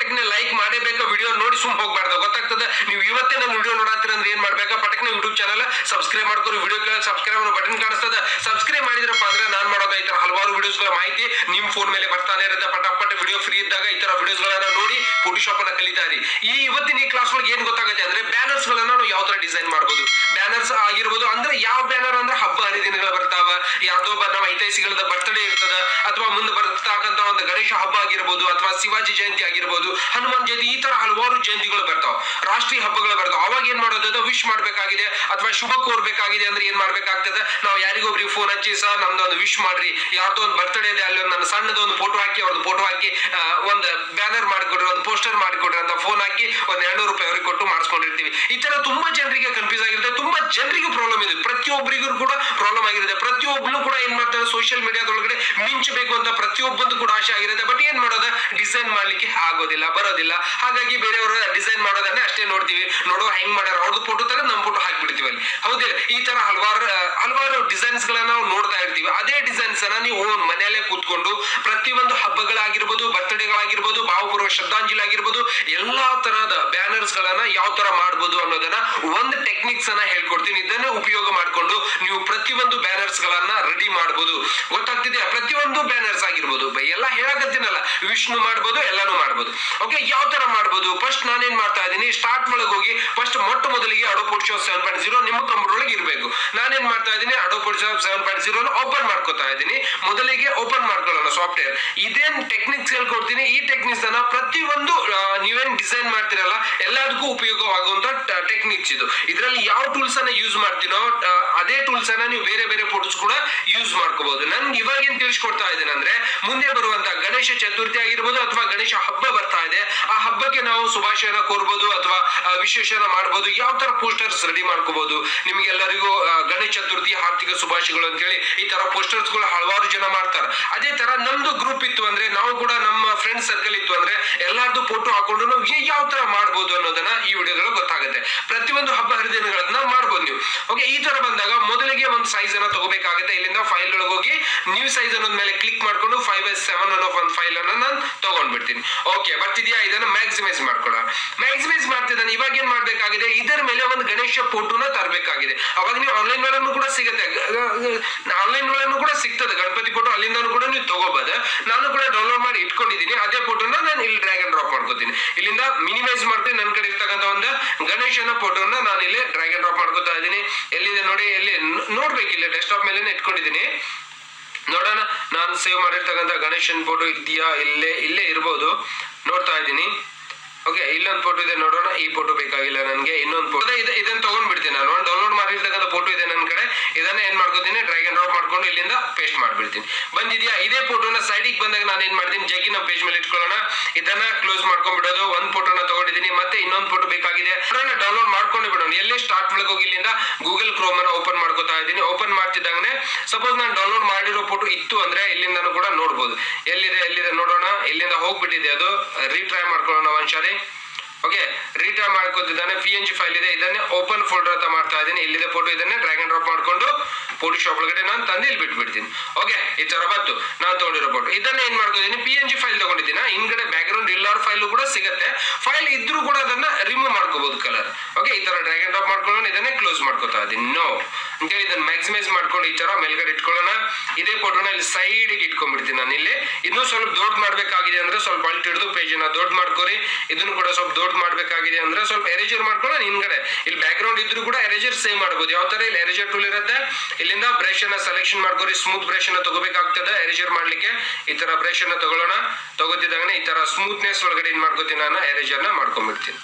ಪಟಕ್ನೆ like ಮಾಡೇಬೇಕಾ video ನೋಡಿ ಸುಮ್ ಹೋಗ್ಬಾರ್ದು ಗೊತ್ತಾಗ್ತದ ನೀವು ಇವತ್ತೇ ನನ್ನ ವಿಡಿಯೋ ನೋಡತ್ತೀರ ಅಂದ್ರೆ ಏನ್ ಮಾಡ್ಬೇಕಾ ಪಟಕ್ನೆ ಯೂಟ್ಯೂಬ್ ಚಾನಲ್ ಸಬ್ಸ್ಕ್ರೈಬ್ ಮಾಡ್ಕೊರಿ ವಿಡಿಯೋ ಕೆಳಗೆ ಸಬ್ಸ್ಕ್ರೈಬ್ ಅನ್ನೋ ಬಟನ್ ಕಾಣಿಸ್ತದ ಸಬ್ಸ್ಕ್ರೈಬ್ ಮಾಡಿದ್ರಪ್ಪ ಅಂದ್ರೆ ನಾನ್ ಮಾಡೋದ ಈ ತರ ಹಲವಾರು ವಿಡಿಯೋಸ್ಗಳ ಮಾಹಿತಿ ನಿಮ್ ಫೋನ್ ಮೇಲೆ ಬರ್ತಾನೆ ಇರುತ್ತೆ ಪಟಾಪಟ್ ವಿಡಿಯೋ ಫ್ರೀ ಇದ್ದಾಗ ಈ ತರ ವಿಡಿಯೋಸ್ ಗಳನ್ನ ನೋಡಿ ಫೋಟೋಶಾಪ್ ಅನ್ನ ಕಲಿತಾರಿ ಈ ಇವತ್ತಿನ ಈ ಕ್ಲಾಸ್ ಒಳಗೆ ಏನ್ ಗೊತ್ತಾಗುತ್ತೆ ಅಂದ್ರೆ ಬ್ಯಾನರ್ಸ್ ಗಳನ್ನ ನಾವು ಯಾವ ತರ ಡಿಸೈನ್ ಮಾಡಬಹುದು ಬ್ಯಾನರ್ಸ್ ಆಗಿರ್ಬೋದು ಅಂದ್ರೆ ಯಾವ ಬ್ಯಾನರ್ ಅಂದ್ರೆ ಹಬ್ಬ ಹರಿದಿನಗಳು ಬರ್ತಾವ ಯಾವ್ದೋ ಒಬ್ಬ ನಮ್ಮ ಐತಿಹಾಸಿಗಳದ ಬರ್ತಡೇ ಇರ್ತದ ಅಥವಾ ಮುಂದೆ ಬರ್ತಕ್ಕಂತ ಒಂದು ಗಣೇಶ ಹಬ್ಬ ಆಗಿರ್ಬೋದು ಅಥವಾ ಶಿವಾಜಿ ಜಯಂತಿ ಆಗಿರ್ಬೋದು ಹನುಮಾನ್ ಜಯಂತಿ ಈ ತರ ಹಲವಾರು ಜಯಂತಿಗಳು ಬರ್ತಾವ ರಾಷ್ಟ್ರೀಯ ಹಬ್ಬಗಳು ಬರ್ತಾವ ಅವಾಗ ಏನ್ ಮಾಡೋದು ವಿಶ್ ಮಾಡ್ಬೇಕಾಗಿದೆ ಅಥವಾ ಶುಭ ಕೋರ್ಬೇಕಾಗಿದೆ ಅಂದ್ರೆ ಏನ್ ಮಾಡ್ಬೇಕಾಗ್ತದೆ ನಾವು ಯಾರಿಗೊಬ್ರಿಗೆ ಫೋನ್ ಹಚ್ಚಿ ಸರ್ ನಮ್ದು ಒಂದು ವಿಶ್ ಮಾಡ್ರಿ ಯಾವ್ದೋ ಒಂದು ಬರ್ತಡೇ ಇದೆ ಅಲ್ಲಿ ಒಂದು ನನ್ನ ಸಣ್ಣದ ಒಂದು ಫೋಟೋ ಹಾಕಿ ಅವ್ರದ್ದು ಫೋಟೋ ಹಾಕಿ ಆ, ಒಂದು ಬ್ಯಾನರ್ ಮಾಡಿಕೊಡ್ರಿ ಒಂದು ಪೋಸ್ಟರ್ ಮಾಡಿಕೊಡ್ರಿ ಅಂತ ಫೋನ್ ಹಾಕಿ ಒಂದ್ ಎರಡ್ನೂರು ರೂಪಾಯಿ ಅವ್ರಿಗೆ ಕೊಟ್ಟು ಮಾಡಿಸ್ಕೊಂಡಿರ್ತೀವಿ ಈ ತರ ತುಂಬಾ ಜನರಿಗೆ ಕನ್ಫ್ಯೂಸ್ ಆಗಿರುತ್ತೆ ತುಂಬಾ ಜನರಿಗೆ ಪ್ರಾಬ್ಲಮ್ ಇದೆ ಪ್ರತಿಯೊಬ್ಬರಿಗೂ ಕೂಡ ಪ್ರಾಬ್ಲಮ್ ಆಗಿರುತ್ತೆ ಪ್ರತಿಯೊಬ್ಬನು ಕೂಡ ಏನ್ ಮಾಡ್ತಾರೆ ಸೋಷಿಯಲ್ ಮೀಡಿಯಾದೊಳಗಡೆ ಮಿಂಚಬೇಕು ಅಂತ ಪ್ರತಿಯೊಬ್ಬಂದು ಕೂಡ ಆಸೆ ಆಗಿರುತ್ತೆ ಬಟ್ ಏನ್ ಮಾಡೋದು ಡಿಸೈನ್ ಮಾಡ್ಲಿಕ್ಕೆ ಆಗೋದಿಲ್ಲ ಬರೋದಿಲ್ಲ ಹಾಗಾಗಿ ಬೇರೆಯವರ ಡಿಸೈನ್ ಮಾಡೋದನ್ನೇ ಅಷ್ಟೇ ನೋಡ್ತೀವಿ ನೋಡೋ ಹೆಂಗ್ ಮಾಡ್ಯಾರ ಅವ್ರದ್ದು ಫೋಟೋ ತೆಗೆದು ನಮ್ಮ ಫೋಟೋ ಹಾಕ್ಬಿಡ್ತೀವಿ ಅಲ್ಲಿ ಹೌದಿಲ್ಲ ಈ ತರ ಹಲವಾರು ಆ, ಹಲವಾರು ಡಿಸೈನ್ಸ್ ಗಳನ್ನ ನಾವು ನೋಡ್ತಾ ಇರ್ತೀವಿ ಅದೇ ಡಿಸೈನ್ಸ್ ಅನ್ನ ನೀವು ಮನೆಯಲ್ಲೇ ಕೂತ್ಕೊಂಡು ಪ್ರತಿಯೊಂದು ಹಬ್ಬಗಳಾಗಿರ್ಬೋದು ಬರ್ತಡೇಗಳಾಗಿರ್ಬೋದು ಭಾವಪೂರ್ವ ಶ್ರದ್ಧಾಂಜಲಿ ಆಗಿರ್ಬೋದು ಎಲ್ಲಾ ತರಹದ ಬ್ಯಾನರ್ಸ್ ಗಳನ್ನ ಯಾವ ತರ ಮಾಡ್ಬೋದು ಅನ್ನೋದನ್ನ ಒಂದು ಟೆಕ್ನಿಕ್ಸ್ ಅನ್ನ ಹೇಳ್ಕೊಡ್ತೀನಿ ಇದನ್ನ ಉಪಯೋಗ ಮಾಡ್ಕೊಂಡು ನೀವು ಪ್ರತಿಯೊಂದು ಬ್ಯಾನರ್ಸ್ ಗಳನ್ನ ರೆಡಿ ಮಾಡ್ಬೋದು ಗೊತ್ತಾಗ್ತಿದೆಯಾ ಪ್ರತಿಯೊಂದು ಬ್ಯಾನರ್ಸ್ ಆಗಿರ್ಬೋದು ಬೈ ಎಲ್ಲ ಹೇಳಕತ್ತೀನಲ್ಲ ವಿಷ್ಣು ಮಾಡ್ಬೋದು ಎಲ್ಲಾನು ಮಾಡ್ಬೋದು ಓಕೆ ಯಾವ ತರ ಮಾಡ್ಬೋದು ಫಸ್ಟ್ ನಾನೇನ್ ಮಾಡ್ತಾ ಇದ್ದೀನಿ ಸ್ಟಾರ್ಟ್ ಒಳಗೆ ಹೋಗಿ ಫಸ್ಟ್ ಮೊಟ್ಟ ಮೊದಲಿಗೆ ಅಡೋ ಶೋ ಸೆವೆನ್ ಪಾಯಿಂಟ್ ಜೀರೋ ನಿಮ್ಮ ಕಂಪ್ಯೂಟರ್ ಒಳಗೆ ಇರಬೇಕು ನಾನೇನ್ ಮಾಡ್ತಾ ಇದ್ದೀನಿ ಅಡೋ ಶೋ ಸೆವೆನ್ ಪಾಯಿಂಟ್ ಜೀರೋ ಓಪನ್ ಮಾಡ್ಕೋತಾ ಇದ್ದೀನಿ ಮೊದಲಿಗೆ ಓಪನ್ ಮಾಡ್ಕೊಳ್ಳೋಣ ಸಾಫ್ಟ್ವೇರ್ ಇದೇನ್ ಟೆಕ್ನಿಕ್ಸ್ ಹೇಳ್ಕೊಡ್ತೀನಿ ಈ ಟೆಕ್ನಿಕ್ಸ್ ಅನ್ನ ಪ್ರತಿಯೊಂದು ಆ, ನೀವೇನ್ ಡಿಸೈನ್ ಮಾಡ್ತಿರಲ್ಲ ಎಲ್ಲದಕ್ಕೂ ಉಪಯೋಗವಾಗುವಂತ ಟೆಕ್ನಿಕ್ಸ್ ಇದು ಇದರಲ್ಲಿ ಯಾವ ಟೂಲ್ಸ್ ಅನ್ನ ಯೂಸ್ ಮಾಡ್ತೀನೋ ಆ, ಅದೇ ಟೂಲ್ಸ್ ಅನ್ನ ನೀವು ಬೇರೆ ಬೇರೆ ಫೋಟೋಸ್ ಕೂಡ ಯೂಸ್ ಮಾಡ್ಕೋಬಹುದು ನನ್ಗೆ ಇವಾಗ ಏನ್ ತಿಳಿಸ್ಕೊಡ್ತಾ ಇದ್ದೇನೆ ಅಂದ್ರೆ ಮುಂದೆ ಬರುವಂತ ಗಣೇಶ ಚತುರ್ಥಿ ಆಗಿರ್ಬೋದು ಅಥವಾ ಗಣೇಶ ಹಬ್ಬ ಬರ್ತಾ ಇದೆ ಆ ಹಬ್ಬಕ್ಕೆ ನಾವು ಶುಭಾಶಯನ ಕೋರ್ಬೋದು ಅಥವಾ ಆ, ವಿಶೇಷನ ಮಾಡ್ಬೋದು ಯಾವ ತರ ಪೋಸ್ಟರ್ಸ್ ರೆಡಿ ಮಾಡ್ಕೋಬಹುದು ನಿಮ್ಗೆಲ್ಲರಿಗೂ ಆ, ಗಣೇಶ ಚತುರ್ಥಿ ಆರ್ಥಿಕ ಶುಭಾಶಯಗಳು ಅಂತೇಳಿ ಈ ತರ ಪೋಸ್ಟರ್ಸ್ ಗಳು ಹಲವಾರು ಜನ ಮಾಡ್ತಾರೆ ಅದೇ ತರ ನಮ್ದು ಗ್ರೂಪ್ ಇತ್ತು ಅಂದ್ರೆ ನಾವು ಕೂಡ ನಮ್ಮ ಫ್ರೆಂಡ್ ಸರ್ಕಲ್ ಇತ್ತು ಅಂದ್ರೆ ಎಲ್ಲಾರ್ದು ಫೋಟೋ ಹಾಕೊಂಡು ನಾವು ಏ- ಯಾವ ತರ ಮಾಡ್ಬೋದು ಅನ್ನೋದನ್ನ ಈ ವಿಡಿಯೋದಲ್ಲಿ ಗೊತ್ತಾಗುತ್ತೆ ಪ್ರತಿಯೊಂದು ಹಬ್ಬ ಹರಿದಿನಗಳನ್ನ ಮಾಡ್ಬೋದು ನೀವು ಓಕೆ ಈ ತರ ಬಂದಾಗ ಮೊದಲಿಗೆ ಒಂದು ಸೈಜ್ ಅನ್ನ ತಗೋಬೇಕಾಗುತ್ತೆ ಇಲ್ಲಿಂದ ಫೈಲ್ ಒಳಗೆ ಹೋಗಿ ನ್ಯೂ ಸೈಜ್ ಅನ್ನೋದ್ ಮೇಲೆ ಕ್ಲಿಕ್ ಮಾಡ್ಕೊಂಡು ಫೈವ್ ಬೈ ಸೆವೆನ್ ಅನ್ನೋ ಒಂದು ಫೈಲ್ ಅನ್ನ ನಾನು ತಗೊಂಡ್ಬಿಡ್ತೀನಿ ಓಕೆ ಬರ್ತಿದ್ಯಾ ಇದನ್ನ ಮ್ಯಾಕ್ಸಿಮೈಸ್ ಮಾಡ್ಕೊಳ್ಳ ಮ್ಯಾಕ್ಸಿಮೈಸ್ ಮಾಡ್ತಿದ್ದಾನೆ ಇವಾಗ ಏನ್ ಮಾಡ್ಬೇಕಾಗಿದೆ ಇದರ ಮೇಲೆ ಒಂದು ಗಣೇಶ ಫೋಟೋನ ತರಬೇಕಾಗಿದೆ ಅವಾಗ ನೀವು ಆನ್ಲೈನ್ ಒಳಗೂ ಕೂಡ ಸಿಗುತ್ತೆ ಆನ್ಲೈನ್ ಒಳಗೂ ಕೂಡ ಸಿಗ್ತದೆ ಗಣಪತಿ ಫೋಟೋ ಅಲ್ಲಿಂದನೂ ಕೂಡ ನೀವು ತಗೋಬಹುದು ನಾನು ಕೂಡ ಡೌನ್ಲೋಡ್ ಮಾಡಿ ಇಟ್ಕೊಂಡಿದ್ದೀನಿ ಅದೇ ಫೋಟೋನ ನಾನು ಇಲ್ಲಿ ಡ್ರ್ಯಾಗ್ ಅಂಡ್ ಡ್ರಾಪ್ ಮಾಡ್ಕೋತೀನಿ ಇಲ್ಲಿಂದ ಮಿನಿಮೈಸ್ ಮಾಡ್ತೀನಿ ನನ್ನ ಕಡೆ ಇರ್ತಕ್ಕಂಥ ಒಂದು ಗಣೇಶನ ಫೋಟೋನ ನಾನು ಇಲ್ಲಿ ಡ್ರ್ಯಾಗ್ ಅಂಡ್ ಡ್ರಾಪ್ ಮಾಡ್ಕೋತಾ ಇದ್ದೀನಿ ಎಲ್ಲಿದೆ ನೋಡಿ ಎಲ್ಲಿ ನ- ನೋಡ್ಬೇಕು ಇಲ್ಲಿ ಡೆಸ್ಕ್ಟಾಪ್ ಮೇಲೆ ಇಟ್ಕೊಂಡಿದ್ದೀನಿ ನೋಡೋಣ ನಾನು ಸೇವ್ ಮಾಡಿರ್ತಕ್ಕಂಥ ಗಣೇಶನ್ ಫೋಟೋ ಇದೆಯಾ ಇಲ್ಲೇ ಇಲ್ಲೇ ಇರ್ಬೋದು ನೋಡ್ತಾ ಇದ್ದೀನಿ ಓಕೆ ಇಲ್ಲೊಂದು ಫೋಟೋ ಇದೆ ನೋಡೋಣ ಈ ಫೋಟೋ ಬೇಕಾಗಿಲ್ಲ ನನಗೆ ಇನ್ನೊಂದು ಫೋಟೋ ಇದೆ ಇದನ್ನ ತಗೊಂಡ್ಬಿಡ್ತೀನಿ ನಾನು ಡೌನ್ಲೋಡ್ ಮಾಡಿರ್ತಕ್ಕಂಥ ಫೋಟೋ ಇದೆ ನನ್ನ ಕಡೆ ಇದನ್ನ ಏನ್ ಮಾಡ್ಕೋತೀನಿ ಡ್ರ್ಯಾಗ್ ಅಂಡ್ ಡ್ರಾಪ್ ಮಾಡ್ಕೊಂಡು ಇಲ್ಲಿಂದ ಪೇಸ್ಟ್ ಮಾಡ್ಬಿಡ್ತೀನಿ ಬಂದಿದ್ಯಾ ಇದೇ ಫೋಟೋನ ಸೈಡಿಗೆ ಬಂದಾಗ ನಾನು ಏನ್ ಮಾಡ್ತೀನಿ ಜಗ್ಗಿನ ಪೇಜ್ ಮೇಲೆ ಇಟ್ಕೊಳ್ಳೋಣ ಇದನ್ನ ಕ್ಲೋಸ್ ಮಾಡ್ಕೊಂಡ್ಬಿಡೋದು ಒಂದ್ ಫೋಟೋನ ತಗೊಂಡಿದ್ದೀನಿ ಮತ್ತೆ ಇನ್ನೊಂದು ಫೋಟೋ ಬೇಕಾಗಿದೆ ಡೌನ್ಲೋಡ್ ಮಾಡ್ಕೊಂಡು ಬಿಡೋಣ ಎಲ್ಲೇ ಸ್ಟಾರ್ಟ್ ಒಳಗೆ ಹೋಗಿ ಇಲ್ಲಿಂದ ಗೂಗಲ್ ಕ್ರೋಮ್ ಅನ್ನ ಓಪನ್ ಮಾಡ್ಕೋತಾ ಇದ್ದೀನಿ ಓಪನ್ ಮಾಡ್ತಿದ್ದಂಗೆ ಸಪೋಸ್ ನಾನು ಡೌನ್ಲೋಡ್ ಮಾಡಿರೋ ಫೋಟೋ ಇತ್ತು ಅಂದ್ರೆ ಇಲ್ಲಿಂದನೂ ಕೂಡ ನೋಡ್ಬೋದು ಎಲ್ಲಿದೆ ಎಲ್ಲಿದೆ ನೋಡೋಣ ಇಲ್ಲಿಂದ ಹೋಗ್ಬಿಟ್ಟಿದೆ ಅದು ರೀಟ್ರೈ ಮಾಡ್ಕೊಳ್ಳೋಣ ಒಂದ್ಸಾರಿ ಓಕೆ ರೀಟ್ರೈ ಮಾಡ್ಕೊತಿದ್ದಾನೆ ಪಿ ಎನ್ ಜಿ ಫೈಲ್ ಇದೆ ಇದನ್ನೇ ಓಪನ್ ಫೋಲ್ಡರ್ ಅಂತ ಮಾಡ್ತಾ ಇದ್ದೀನಿ ಇಲ್ಲಿದೆ ಫೋಟೋ ಇದನ್ನೇ ಡ್ರ್ಯಾಗ್ ಅಂಡ್ ಡ್ರಾಪ್ ಮಾಡ್ಕೊಂಡು ಫೋಟೋಶಾಪ್ ಒಳಗಡೆ ನಾನು ತಂದು ಇಲ್ಲಿ ಬಿಟ್ಬಿಡ್ತೀನಿ ಓಕೆ ಈ ತರ ಬಂತು ನಾನು ತಗೊಂಡಿರೋ ಫೋಟೋ ಇದನ್ನ ಏನ್ ಮಾಡ್ಕೊಂಡಿದ್ದೀನಿ ಪಿ ಎನ್ ಜಿ ಫೈಲ್ ತಗೊಂಡಿದ್ದೀನಿ ಹಿಂದ್ಗಡೆ ಬ್ಯಾಕ್ ಗ್ರೌಂಡ್ ಇಲ್ಲಾರ ಫೈಲ್ ಕೂಡ ಸಿಗುತ್ತೆ ಫೈಲ್ ಇದ್ರೂ ಕೂಡ ಅದನ್ನ ರಿಮೂವ್ ಮಾಡ್ಕೋಬಹುದು ಕಲರ್ ಓಕೆ ಈ ತರ ಡ್ರ್ಯಾಗ್ ಅಂಡ್ ಡ್ರಾಪ್ ಮಾಡ್ಕೊಳ್ಳೋಣ ಇದನ್ನೇ ಕ್ಲೋಸ್ ಮಾಡ್ಕೋತಾ ಇದ್ದೀನಿ ನೋ ಅಂತೇಳಿ ಇದನ್ನ ಮ್ಯಾಕ್ಸಿಮೈಸ್ ಮಾಡ್ಕೊಂಡು ಈ ತರ ಮೇಲ್ಗಡೆ ಇಟ್ಕೊಳ್ಳೋಣ ಇದೇ ಫೋಟೋನ ಇಲ್ಲಿ ಸೈಡ್ಗೆ ಇಟ್ಕೊಂಡ್ಬಿಡ್ತೀನಿ ನಾನು ಇಲ್ಲಿ ಇನ್ನೂ ಸ್ವಲ್ಪ ದೊಡ್ಡ ಮಾಡ್ಬೇಕಾಗಿದೆ ಅಂದ್ರೆ ಸ್ವಲ್ಪ ಅಲ್ಟ್ ಹಿಡಿದು ಪೇಜನ್ನ ದೊಡ್ಡ ಮಾಡ್ಕೊರಿ ಇದನ್ನು ಕೂಡ ಸ್ವಲ್ಪ ದೊಡ್ಡ ಮಾಡ್ಬೇಕಾಗಿದೆ ಅಂದ್ರೆ ಸ್ವಲ್ಪ ಎರೇಜರ್ ಮಾಡ್ಕೊಳ್ಳೋಣ ಹಿಂದ್ಗಡೆ ಇಲ್ಲಿ ಬ್ಯಾಕ್ ಗ್ರೌಂಡ್ ಇದ್ರೂ ಕೂಡ ಎರೇಜರ್ ಸೇವ್ ಮಾಡ್ಬೋದು ಯಾವ ತರ ಇಲ್ಲಿ ಎರೇಜರ್ ಟೂಲ್ ಇರುತ್ತೆ ಇಲ್ಲಿಂದ ಬ್ರಷ್ ಅನ್ನ ಸೆಲೆಕ್ಷನ್ ಮಾಡ್ಕೊರಿ ಸ್ಮೂತ್ ಬ್ರಷ್ ಅನ್ನ ತಗೋಬೇಕಾಗ್ತದೆ ಎರೇಜರ್ ಮಾಡ್ಲಿಕ್ಕೆ ಈ ತರ ಬ್ರಷ್ ಅನ್ನ ತಗೊಳ್ಳೋಣ ತಗೋತಿದ್ದಾಗನೆ ಈ ತರ ಸ್ಮೂತ್ನೆಸ್ ಒಳಗಡೆ ಏನ್ ಮಾಡ್ಕೋತೀನಿ ನಾನು ಎರೇಜರ್ ನ ಮಾಡ್ಕೊಂಡ್ಬಿಡ್ತೀನಿ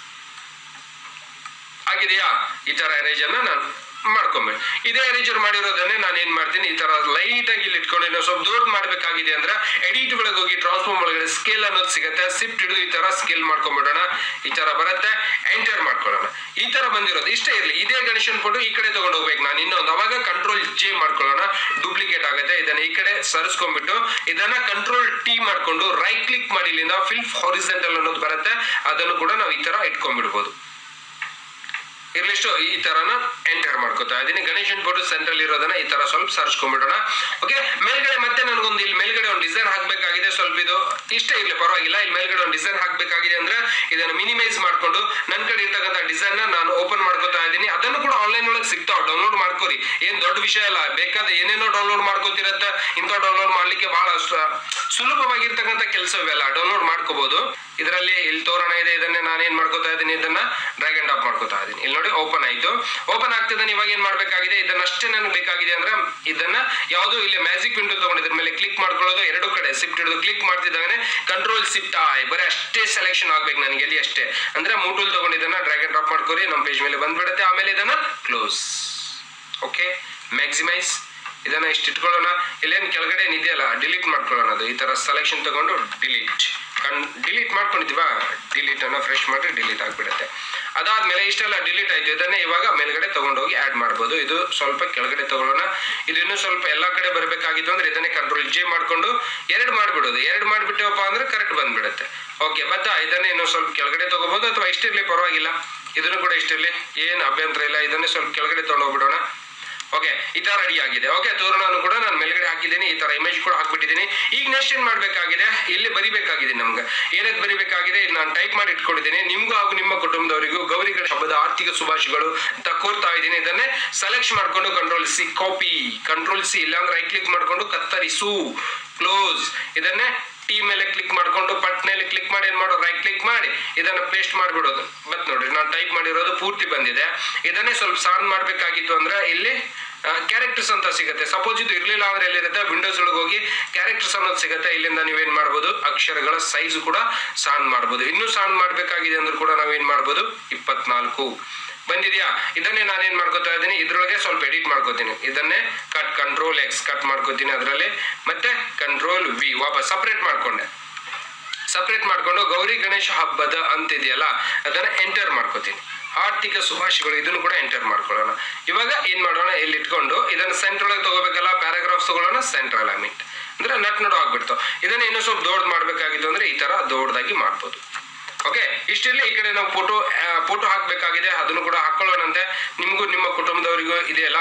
ಆಗಿದೆಯಾ ಈ ತರ ಎರೇಜರ್ ನಾನು ಮಾಡ್ಕೊಂಬೇಡಿ ಇದೇ ಎರೇಜರ್ ಮಾಡಿರೋದನ್ನೇ ನಾನು ಏನ್ ಮಾಡ್ತೀನಿ ಈ ತರ ಲೈಟ್ ಆಗಿ ಇಲ್ಲಿ ಇಟ್ಕೊಂಡು ಇನ್ನೂ ಸ್ವಲ್ಪ ದೊಡ್ಡ ಮಾಡ್ಬೇಕಾಗಿದೆ ಅಂದ್ರೆ ಎಡಿಟ್ ಒಳಗೆ ಹೋಗಿ ಟ್ರಾನ್ಸ್ಫಾರ್ಮ್ ಒಳಗಡೆ ಸ್ಕೇಲ್ ಅನ್ನೋದು ಸಿಗುತ್ತೆ ಸಿಫ್ಟ್ ಹಿಡಿದು ಈ ತರ ಸ್ಕೇಲ್ ಮಾಡ್ಕೊಂಡ್ಬಿಡೋಣ ಈ ತರ ಬರುತ್ತೆ ಎಂಟರ್ ಮಾಡ್ಕೊಳ್ಳೋಣ ಈ ತರ ಬಂದಿರೋದು ಇಷ್ಟೇ ಇರಲಿ ಇದೇ ಗಣೇಶನ್ ಫೋಟೋ ಈ ಕಡೆ ತಗೊಂಡು ಹೋಗ್ಬೇಕು ನಾನು ಇನ್ನೊಂದು ಅವಾಗ ಕಂಟ್ರೋಲ್ ಜೆ ಮಾಡ್ಕೊಳ್ಳೋಣ ಡೂಪ್ಲಿಕೇಟ್ ಆಗುತ್ತೆ ಇದನ್ನ ಈ ಕಡೆ ಸರಿಸ್ಕೊಂಡ್ಬಿಟ್ಟು ಇದನ್ನ ಕಂಟ್ರೋಲ್ ಟಿ ಮಾಡ್ಕೊಂಡು ರೈಟ್ ಕ್ಲಿಕ್ ಮಾಡಿ ಇಲ್ಲಿಂದ ಫಿಲ್ ಹಾರಿಸೆಂಟಲ್ ಅನ್ನೋದು ಬರುತ್ತೆ ಅದನ್ನು ಕೂಡ ನಾವು ಈ ತರ ಇಟ್ಕೊಂಡ್ಬಿಡ್ಬೋದು ಇರ್ಲಿಷ್ಟು ಈ ತರನ ಎಂಟರ್ ಮಾಡ್ಕೋತಾ ಇದೀನಿ ಗಣೇಶನ್ ಫೋಟೋ ಸೆಂಟ್ರಲ್ ಇರೋದನ್ನ ಈ ತರ ಸ್ವಲ್ಪ ಸರ್ಚ್ಕೊಂಡ್ಬಿಡೋಣ ಓಕೆ ಮೇಲ್ಗಡೆ ಮತ್ತೆ ನನಗೊಂದು ಇಲ್ಲಿ ಮೇಲ್ಗಡೆ ಒಂದು ಡಿಸೈನ್ ಹಾಕ್ಬೇಕಾಗಿದೆ ಸ್ವಲ್ಪ ಇದು ಇಷ್ಟೇ ಇರ್ಲಿ ಪರವಾಗಿಲ್ಲ ಇಲ್ಲಿ ಮೇಲ್ಗಡೆ ಒಂದು ಡಿಸೈನ್ ಹಾಕ್ಬೇಕಾಗಿದೆ ಅಂದ್ರೆ ಇದನ್ನ ಮಿನಿಮೈಸ್ ಮಾಡ್ಕೊಂಡು ನನ್ನ ಕಡೆ ಇರ್ತಕ್ಕಂಥ ಡಿಸೈನ್ ನ ನಾನು ಓಪನ್ ಮಾಡ್ಕೋತಾ ಇದ್ದೀನಿ ಅದನ್ನು ಕೂಡ ಆನ್ಲೈನ್ ಒಳಗೆ ಸಿಗ್ತಾವ ಡೌನ್ಲೋಡ್ ಮಾಡ್ಕೋರಿ ಏನ್ ದೊಡ್ಡ ವಿಷಯ ಅಲ್ಲ ಬೇಕಾದ ಏನೇನೋ ಡೌನ್ಲೋಡ್ ಮಾಡ್ಕೋತಿರತ್ತ ಇಂಥ ಡೌನ್ಲೋಡ್ ಮಾಡ್ಲಿಕ್ಕೆ ಬಹಳ ಸು- ಸುಲಭವಾಗಿರ್ತಕ್ಕಂಥ ಕೆಲಸ ಇವೆಲ್ಲ ಡೌನ್ಲೋಡ್ ಮಾಡ್ಕೋಬಹುದು ಇದರಲ್ಲಿ ಇಲ್ಲಿ ತೋರಣ ಇದೆ ಇದನ್ನೇ ನಾನು ಏನ್ ಮಾಡ್ಕೋತಾ ಇದ್ದೀನಿ ಇದನ್ನ ಡ್ರ್ಯಾಗ್ ಅಂಡ್ ಡ್ರಾಪ್ ಮಾಡ್ಕೋತಾ ಇದ್ದೀನಿ ಇಲ್ಲಿ ನೋಡಿ ಓಪನ್ ಆಯ್ತು ಓಪನ್ ಆಗ್ತಿದ್ದಾನೆ ಇವಾಗ ಏನ್ ಮಾಡ್ಬೇಕಾಗಿದೆ ಇದನ್ನಷ್ಟೇ ನನಗೆ ಬೇಕಾಗಿದೆ ಅಂದ್ರೆ ಇದನ್ನ ಯಾವುದು ಇಲ್ಲಿ ಮ್ಯಾಜಿಕ್ ವಿಂಡೋ ತಗೊಂಡಿದ್ರ ಮೇಲೆ ಕ್ಲಿಕ್ ಮಾಡ್ಕೊಳ್ಳೋದು ಎರಡು ಕಡೆ ಸಿಫ್ಟ್ ಹಿಡಿದು ಕ್ಲಿಕ್ ಮಾಡ್ತಿದ್ದಾನೆ ಕಂಟ್ರೋಲ್ ಸಿಫ್ಟ್ ಆಯ್ ಬರೀ ಅಷ್ಟೇ ಸೆಲೆಕ್ಷನ್ ಆಗ್ಬೇಕು ನನಗೆ ಇಲ್ಲಿ ಅಷ್ಟೇ ಅಂದ್ರೆ ಮೂಟೂಲ್ ತಗೊಂಡಿದ್ದನ್ನ ಡ್ರ್ಯಾಗ್ ಅಂಡ್ ಡ್ರಾಪ್ ಮಾಡ್ಕೊರಿ ನಮ್ಮ ಪೇಜ್ ಮೇಲೆ ಬಂದ್ಬಿಡುತ್ತೆ ಆಮೇಲೆ ಇದನ್ನ ಕ್ಲೋಸ್ ಓಕೆ ಮ್ಯಾಕ್ಸಿಮೈಸ್ ಇದನ್ನ ಇಷ್ಟು ಇಟ್ಕೊಳ್ಳೋಣ ಇಲ್ಲೇನು ಕೆಳಗಡೆ ಏನಿದೆಯಲ್ಲ ಡಿಲೀಟ್ ಮಾಡ್ಕೊಳ್ಳೋಣ ಅದು ಈ ತರ ಸೆಲೆಕ್ಷನ್ ತಗೊಂಡು ಡಿಲೀಟ್ ಕಣ್ ಡಿಲೀಟ್ ಮಾಡ್ಕೊಂಡಿದ್ದೀವಾ ಡಿಲೀಟ್ ಅನ್ನ ಫ್ರೆಶ್ ಮಾಡಿ ಡಿಲೀಟ್ ಆಗಿಬಿಡುತ್ತೆ ಅದಾದ್ಮೇಲೆ ಇಷ್ಟೆಲ್ಲ ಡಿಲೀಟ್ ಆಯ್ತು ಇದನ್ನೇ ಇವಾಗ ಮೇಲ್ಗಡೆ ತಗೊಂಡೋಗಿ ಆಡ್ ಮಾಡ್ಬೋದು ಇದು ಸ್ವಲ್ಪ ಕೆಳಗಡೆ ತಗೊಳ್ಳೋಣ ಇದು ಇನ್ನೂ ಸ್ವಲ್ಪ ಎಲ್ಲಾ ಕಡೆ ಬರಬೇಕಾಗಿತ್ತು ಅಂದ್ರೆ ಇದನ್ನೇ ಕಂಟ್ರೋಲ್ ಜೆ ಮಾಡ್ಕೊಂಡು ಎರಡು ಮಾಡ್ಬಿಡೋದು ಎರಡು ಮಾಡ್ಬಿಟ್ಟವಪ್ಪ ಅಂದ್ರೆ ಕರೆಕ್ಟ್ ಬಂದ್ಬಿಡುತ್ತೆ ಓಕೆ ಬತ್ತ ಇದನ್ನೇ ಇನ್ನೂ ಸ್ವಲ್ಪ ಕೆಳಗಡೆ ತಗೋಬಹುದು ಅಥವಾ ಇಷ್ಟಿರ್ಲಿ ಪರವಾಗಿಲ್ಲ ಇದನ್ನು ಕೂಡ ಇಷ್ಟಿರ್ಲಿ ಏನು ಅಭ್ಯಂತರ ಇಲ್ಲ ಇದನ್ನೇ ಸ್ವಲ್ಪ ಕೆಳಗಡೆ ತಗೊಂಡೋಗ್ಬಿಡೋಣ ಓಕೆ ಈ ತರ ರೆಡಿ ಆಗಿದೆ ಓಕೆ ತೋರಣನು ಕೂಡ ನಾನು ಮೇಲ್ಗಡೆ ಹಾಕಿದ್ದೀನಿ ಈ ತರ ಇಮೇಜ್ ಕೂಡ ಹಾಕ್ಬಿಟ್ಟಿದ್ದೀನಿ ಈಗ ನೆಕ್ಸ್ಟ್ ಏನ್ ಮಾಡ್ಬೇಕಾಗಿದೆ ಇಲ್ಲಿ ಬರಿಬೇಕಾಗಿದೆ ನಮ್ಗೆ ಏನಕ್ಕೆ ಬರಿಬೇಕಾಗಿದೆ ಇಲ್ಲಿ ನಾನು ಟೈಪ್ ಮಾಡಿ ಇಟ್ಕೊಂಡಿದ್ದೀನಿ ನಿಮ್ಗೂ ಹಾಗೂ ನಿಮ್ಮ ಕುಟುಂಬದವರಿಗೂ ಗೌರಿಗಳ ಹಬ್ಬದ ಆರ್ಥಿಕ ಶುಭಾಶಯಗಳು ಅಂತ ಕೋರ್ತಾ ಇದ್ದೀನಿ ಇದನ್ನೇ ಸೆಲೆಕ್ಟ್ ಮಾಡ್ಕೊಂಡು control C copy control C ಇಲ್ಲಾಂದ್ರೆ ರೈಟ್ ಕ್ಲಿಕ್ ಮಾಡ್ಕೊಂಡು ಕತ್ತರಿಸು ಕ್ಲೋಸ್ ಇದನ್ನೇ ಟಿ ಮೇಲೆ ಕ್ಲಿಕ್ ಮಾಡ್ಕೊಂಡು ಪಟ್ನಲ್ಲಿ ಕ್ಲಿಕ್ ಮಾಡಿ ಏನ್ ಮಾಡೋ ರೈಟ್ ಕ್ಲಿಕ್ ಮಾಡಿ ಇದನ್ನ ಪೇಸ್ಟ್ ಮಾಡಿಬಿಡೋದು ಬತ್ ನೋಡ್ರಿ ನಾನು ಟೈಪ್ ಮಾಡಿರೋದು ಪೂರ್ತಿ ಬಂದಿದೆ ಇದನ್ನೇ ಸ್ವಲ್ಪ ಸಾನ್ ಮಾಡ್ಬೇಕಾಗಿತ್ತು ಅಂದ್ರೆ ಇಲ್ಲಿ ಕ್ಯಾರೆಕ್ಟರ್ಸ್ ಅಂತ ಸಿಗುತ್ತೆ ಸಪೋಸ್ ಇದು ಇರ್ಲಿಲ್ಲ ಅಂದ್ರೆ ಎಲ್ಲಿರುತ್ತೆ ವಿಂಡೋಸ್ ಒಳಗೆ ಹೋಗಿ ಕ್ಯಾರೆಕ್ಟರ್ಸ್ ಅನ್ನೋದು ಸಿಗುತ್ತೆ ಇಲ್ಲಿಂದ ನೀವೇನ್ ಮಾಡ್ಬೋದು ಅಕ್ಷರಗಳ ಸೈಜ್ ಕೂಡ ಸಾನ್ ಮಾಡ್ಬೋದು ಇನ್ನೂ ಸಾನ್ ಮಾಡ್ಬೇಕಾಗಿದೆ ಅಂದ್ರೂ ಕೂಡ ನಾವೇನ್ ಮಾಡ್ಬೋದು ಇಪ್ಪತ್ನಾಲ್ಕು ಬಂದಿದ್ಯಾ ಇದನ್ನೇ ನಾನು ಏನ್ ಮಾಡ್ಕೋತಾ ಇದ್ದೀನಿ ಇದ್ರೊಳಗೆ ಸ್ವಲ್ಪ ಎಡಿಟ್ ಮಾಡ್ಕೋತೀನಿ ಇದನ್ನೇ ಕಟ್ ಕಂಟ್ರೋಲ್ ಎಕ್ಸ್ ಕಟ್ ಮಾಡ್ಕೋತೀನಿ ಅದರಲ್ಲಿ ಮತ್ತೆ ಕಂಟ್ರೋಲ್ ವಿ ವಾಪಸ್ ಸಪ್ರೇಟ್ ಮಾಡ್ಕೊಂಡೆ ಸಪ್ರೇಟ್ ಮಾಡ್ಕೊಂಡು ಗೌರಿ ಗಣೇಶ ಹಬ್ಬದ ಅಂತಿದೆಯಲ್ಲ ಅದನ್ನ ಎಂಟರ್ ಮಾಡ್ಕೋತೀನಿ ಆರ್ಥಿಕ ಶುಭಾಶಯಗಳು ಇದನ್ನು ಕೂಡ ಎಂಟರ್ ಮಾಡ್ಕೊಳ್ಳೋಣ ಇವಾಗ ಏನ್ ಮಾಡೋಣ ಇಲ್ಲಿ ಇಟ್ಕೊಂಡು ಇದನ್ನ ಸೆಂಟ್ರ್ ಒಳಗೆ ತಗೋಬೇಕಲ್ಲ ಪ್ಯಾರಾಗ್ರಾಫ್ಸ್ ತಗೊಳ್ಳೋಣ ಸೆಂಟ್ರ್ ಅಲೈನ್ಮೆಂಟ್ ಅಂದ್ರೆ ನಟ್ ನಡು ಆಗ್ಬಿಡ್ತು ಇದನ್ನ ಇನ್ನೂ ಸ್ವಲ್ಪ ದೊಡ್ಡ ಮಾಡ್ಬೇಕಾಗಿತ್ತು ಅಂದ್ರೆ ಈ ತರ ದೊಡ್ಡದಾಗಿ ಮಾಡ್ಬೋದು ಓಕೆ ಇಷ್ಟೆಲ್ಲ ಈ ಕಡೆ ನಾವು ಫೋಟೋ ಫೋಟೋ ಹಾಕ್ಬೇಕಾಗಿದೆ ಅದನ್ನು ಕೂಡ ಹಾಕೊಳ್ಳೋಣಂತೆ ನಿಮಗೂ ನಿಮ್ಮ ಕುಟುಂಬದವರಿಗೂ ಇದೆಯಲ್ಲ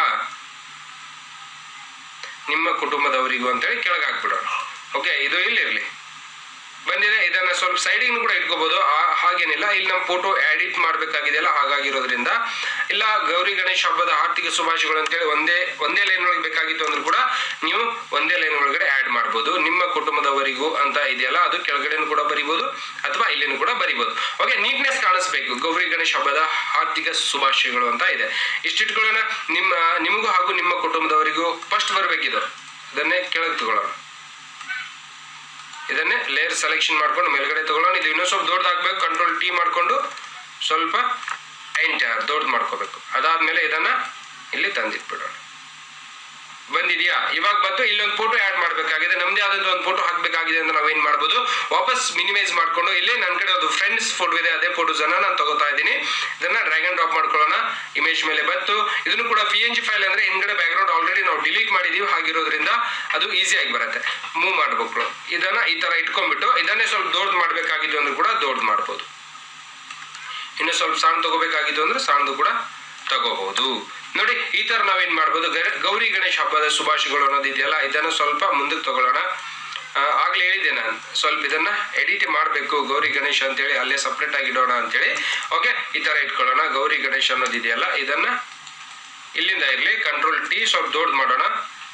ನಿಮ್ಮ ಕುಟುಂಬದವರಿಗೂ ಅಂತೇಳಿ ಕೆಳಗೆ ಹಾಕ್ಬಿಡೋಣ ಓಕೆ ಇದು ಇಲ್ಲಿರ್ಲಿ ಬಂದಿದೆ ಇದನ್ನ ಸ್ವಲ್ಪ ಸೈಡಿಗೆ ಕೂಡ ಇಟ್ಕೋಬಹುದು ಆ- ಹಾಗೇನಿಲ್ಲ ಇಲ್ಲಿ ನಮ್ಮ ಫೋಟೋ ಎಡಿಟ್ ಮಾಡ್ಬೇಕಾಗಿದೆಯಲ್ಲ ಹಾಗಾಗಿರೋದ್ರಿಂದ ಇಲ್ಲ ಗೌರಿ ಗಣೇಶ ಹಬ್ಬದ ಆರ್ಥಿಕ ಶುಭಾಶಯಗಳು ಅಂತೇಳಿ ಒಂದೇ ಒಂದೇ ಲೈನ್ ಒಳಗೆ ಬೇಕಾಗಿತ್ತು ಅಂದ್ರೂ ಕೂಡ ನೀವು ಒಂದೇ ಲೈನ್ ಒಳಗಡೆ ಆಡ್ ಮಾಡ್ಬೋದು ನಿಮ್ಮ ಕುಟುಂಬದವರಿಗೂ ಅಂತ ಇದೆಯಲ್ಲ ಅದು ಕೆಳಗಡೆನೂ ಕೂಡ ಬರಿಬೋದು ಅಥವಾ ಇಲ್ಲಿನೂ ಕೂಡ ಬರಿಬೋದು ಓಕೆ ನೀಟ್ನೆಸ್ ಕಾಣಿಸ್ಬೇಕು ಗೌರಿ ಗಣೇಶ ಹಬ್ಬದ ಆರ್ಥಿಕ ಶುಭಾಶಯಗಳು ಅಂತ ಇದೆ ಇಷ್ಟಿಟ್ಕೊಳ್ಳೋಣ ನಿಮ್ಮ ನಿಮಗೂ ಹಾಗೂ ನಿಮ್ಮ ಕುಟುಂಬದವರಿಗೂ ಫಸ್ಟ್ ಬರಬೇಕಿದು ಇದನ್ನೇ ಕೆಳಗೆ ತಗೊಳ್ಳೋಣ ಇದನ್ನೇ ಲೇಯರ್ ಸೆಲೆಕ್ಷನ್ ಮಾಡ್ಕೊಂಡು ಮೇಲ್ಗಡೆ ತಗೊಳ್ಳೋಣ ಇದು ಇನ್ನೂ ಸ್ವಲ್ಪ ದೊಡ್ಡದಾಗಬೇಕು ಕಂಟ್ರೋಲ್ ಟಿ ಮಾಡ್ಕೊಂಡು ಸ್ವಲ್ಪ ಎಂಟರ್ ದೊಡ್ಡ ಮಾಡ್ಕೋಬೇಕು ಅದಾದ್ಮೇಲೆ ಇದನ್ನ ಇಲ್ಲಿ ತಂದಿಟ್ಬಿಡೋಣ ಬಂದಿದ್ಯಾ ಇವಾಗ ಬಂತು ಇಲ್ಲೊಂದು ಫೋಟೋ ಆಡ್ ಮಾಡ್ಬೇಕಾಗಿದೆ ನಮ್ದೇ ಆದಂತ ಒಂದು ಫೋಟೋ ಹಾಕ್ಬೇಕಾಗಿದೆ ಅಂತ ನಾವೇನ್ ಮಾಡ್ಬೋದು ವಾಪಸ್ ಮಿನಿಮೈಸ್ ಮಾಡ್ಕೊಂಡು ಇಲ್ಲಿ ನನ್ನ ಕಡೆ ಒಂದು ಫ್ರೆಂಡ್ಸ್ ಫೋಟೋ ಇದೆ ಅದೇ ಫೋಟೋಸ್ ಅನ್ನ ನಾನು ತಗೋತಾ ಇದ್ದೀನಿ ಇದನ್ನ ಡ್ರ್ಯಾಗ್ ಅಂಡ್ ಡ್ರಾಪ್ ಮಾಡ್ಕೊಳ್ಳೋಣ ಇಮೇಜ್ ಮೇಲೆ ಬಂತು ಇದನ್ನು ಕೂಡ ಪಿ ಎನ್ ಜಿ ಫೈಲ್ ಅಂದ್ರೆ ಹಿಂದ್ಗಡೆ ಬ್ಯಾಕ್ಗ್ರೌಂಡ್ ಆಲ್ರೆಡಿ ನಾವು ಡಿಲೀಟ್ ಮಾಡಿದೀವಿ ಹಾಗಿರೋದ್ರಿಂದ ಅದು ಈಸಿಯಾಗಿ ಬರುತ್ತೆ ಮೂವ್ ಮಾಡ್ಬೇಕು ಇದನ್ನ ಈ ತರ ಇಟ್ಕೊಂಡ್ಬಿಟ್ಟು ಇದನ್ನೇ ಸ್ವಲ್ಪ ದೊಡ್ಡ ಮಾಡ್ಬೇಕಾಗಿದ್ದು ಅಂದ್ರೂ ಕೂಡ ದೊಡ್ಡ ಮಾಡ್ಬೋದು ಇನ್ನು ಸ್ವಲ್ಪ ಸಣ್ಣ ತಗೋಬೇಕಾಗಿತ್ತು ಅಂದ್ರೆ ಸಣ್ಣದು ಕೂಡ ತಗೋಬಹುದು ನೋಡಿ ಈ ತರ ನಾವೇನ್ ಮಾಡ್ಬೋದು ಗರ- ಗೌರಿ ಗಣೇಶ ಹಬ್ಬದ ಶುಭಾಶಯಗಳು ಅನ್ನೋದು ಇದೆಯಲ್ಲ ಇದನ್ನು ಸ್ವಲ್ಪ ಮುಂದಕ್ಕೆ ತಗೊಳ್ಳೋಣ ಆ, ಆಗ್ಲೇ ಹೇಳಿದೆ ನಾನು ಸ್ವಲ್ಪ ಇದನ್ನ ಎಡಿಟ್ ಮಾಡಬೇಕು ಗೌರಿ ಗಣೇಶ ಅಂತೇಳಿ ಅಲ್ಲೇ ಸಪ್ರೇಟ್ ಆಗಿ ಇಡೋಣ ಅಂತೇಳಿ ಓಕೆ ಈ ತರ ಇಟ್ಕೊಳ್ಳೋಣ ಗೌರಿ ಗಣೇಶ ಅನ್ನೋದು ಇದೆಯಲ್ಲ ಇದನ್ನ ಇಲ್ಲಿಂದ ಇರ್ಲಿ ಕಂಟ್ರೋಲ್ ಟಿ ಸ್ವಲ್ಪ ದೊಡ್ಡ ಮಾಡೋಣ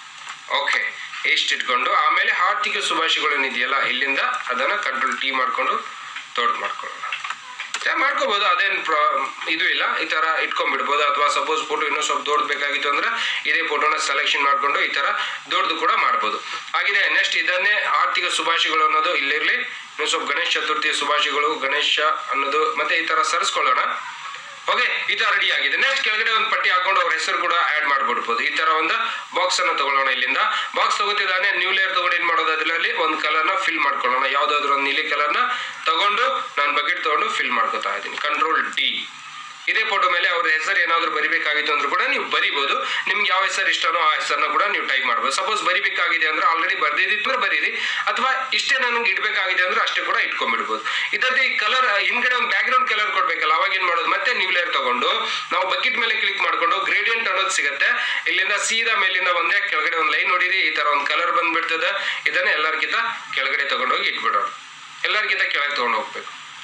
ಓಕೆ ಇಷ್ಟು ಇಟ್ಕೊಂಡು ಆಮೇಲೆ ಆರ್ಥಿಕ ಶುಭಾಶಯಗಳು ಇದೆಯಲ್ಲ ಇಲ್ಲಿಂದ ಅದನ್ನ ಕಂಟ್ರೋಲ್ ಟಿ ಮಾಡ್ಕೊಂಡು ದೊಡ್ಡ ಮಾಡ್ಕೊಳ್ಳೋಣ ಮತ್ತೆ ಮಾಡ್ಕೋಬಹುದು ಅದೇನು ಪ್ರಾ ಇದು ಇಲ್ಲ ಈ ತರ ಇಟ್ಕೊಂಡ್ಬಿಡ್ಬೋದು ಅಥವಾ ಸಪೋಸ್ ಫೋಟೋ ಇನ್ನೂ ಸ್ವಲ್ಪ ದೊಡ್ಡ ಬೇಕಾಗಿತ್ತು ಅಂದ್ರೆ ಇದೇ ಫೋಟೋನ ಸೆಲೆಕ್ಷನ್ ಮಾಡ್ಕೊಂಡು ಈ ತರ ದೊಡ್ಡದು ಕೂಡ ಮಾಡ್ಬೋದು ಹಾಗಿದೆ ನೆಕ್ಸ್ಟ್ ಇದನ್ನೇ ಆರ್ಥಿಕ ಶುಭಾಶಯಗಳು ಅನ್ನೋದು ಇಲ್ಲಿರ್ಲಿ ಇನ್ನು ಸ್ವಲ್ಪ ಗಣೇಶ ಚತುರ್ಥಿಯ ಶುಭಾಶಯಗಳು ಗಣೇಶ ಅನ್ನೋದು ಮತ್ತೆ ಈ ತರ ಸರಿಸ್ಕೊಳ್ಳೋಣ ಓಕೆ ಈ ತರ ರೆಡಿ ಆಗಿದೆ ನೆಕ್ಸ್ಟ್ ಕೆಳಗಡೆ ಒಂದು ಪಟ್ಟಿ ಹಾಕೊಂಡು ಅವ್ರ ಹೆಸರು ಕೂಡ ಆಡ್ ಮಾಡ್ಬಿಡ್ಬೋದು ಈ ತರ ಒಂದು ಬಾಕ್ಸ್ ಅನ್ನ ತಗೊಳ್ಳೋಣ ಇಲ್ಲಿಂದ ಬಾಕ್ಸ್ ತಗೋತಿದ್ದಾನೆ ನ್ಯೂ ಲೇಯರ್ ತಗೊಂಡು ಏನ್ ಮಾಡೋದು ಅದರಲ್ಲಿ ಒಂದು ಕಲರ್ನ ಫಿಲ್ ಮಾಡ್ಕೊಳ್ಳೋಣ ಯಾವ್ದಾದ್ರು ಒಂದು ನೀಲಿ ಕಲರ್ನ ತಗೊಂಡು ನಾನು ಬಕೆಟ್ ತಗೊಂಡು ಫಿಲ್ ಮಾಡ್ಕೊತಾ ಇದ್ದೀನಿ ಕಂಟ್ರೋಲ್ ಡಿ ಇದೇ ಫೋಟೋ ಮೇಲೆ ಅವ್ರ ಹೆಸರು ಏನಾದ್ರು ಬರಿಬೇಕಾಗಿತ್ತು ಅಂದ್ರೂ ಕೂಡ ನೀವು ಬರಿಬೋದು ನಿಮ್ಗೆ ಯಾವ ಹೆಸರು ಇಷ್ಟನೋ ಆ ಹೆಸರನ್ನ ಕೂಡ ನೀವು ಟೈಪ್ ಮಾಡ್ಬೋದು ಸಪೋಸ್ ಬರಿಬೇಕಾಗಿದೆ ಅಂದ್ರೆ ಆಲ್ರೆಡಿ ಬರ್ದಿದ್ದಿದ್ರೆ ಬರೀರಿ ಅಥವಾ ಇಷ್ಟೇ ನನಗೆ ಇಡಬೇಕಾಗಿದೆ ಅಂದ್ರೆ ಅಷ್ಟೇ ಕೂಡ ಇಟ್ಕೊಂಡ್ಬಿಡ್ಬೋದು ಇದರಲ್ಲಿ ಕಲರ್ ಹಿಂದ್ಗಡೆ ಒಂದು ಬ್ಯಾಕ್ಗ್ರೌಂಡ್ ಕಲರ್ ಕೊಡ್ಬೇಕಲ್ಲ ಅವಾಗ ಏನ್ ಮಾಡೋದು ಮತ್ತೆ ನ್ಯೂ ಲೇಯರ್ ತಗೊಂಡು ನಾವು ಬಕೆಟ್ ಮೇಲೆ ಕ್ಲಿಕ್ ಮಾಡ್ಕೊಂಡು ಗ್ರೇಡಿಯಂಟ್ ಅನ್ನೋದು ಸಿಗುತ್ತೆ ಇಲ್ಲಿಂದ ಸೀದಾ ಮೇಲಿಂದ ಒಂದೇ ಕೆಳಗಡೆ ಒಂದು ಲೈನ್ ನೋಡಿರಿ ಈ ತರ ಒಂದು ಕಲರ್ ಬಂದ್ಬಿಡ್ತದೆ ಇದನ್ನ ಎಲ್ಲರಿಗಿಂತ ಕೆಳಗಡೆ ತಗೊಂಡೋಗಿ ಇಟ್ಬಿಡೋಣ ಎಲ್ಲರಿಗಿಂತ ಕೆಳಗೆ ತಗೊಂಡು ಹೋಗ್ಬೇಕು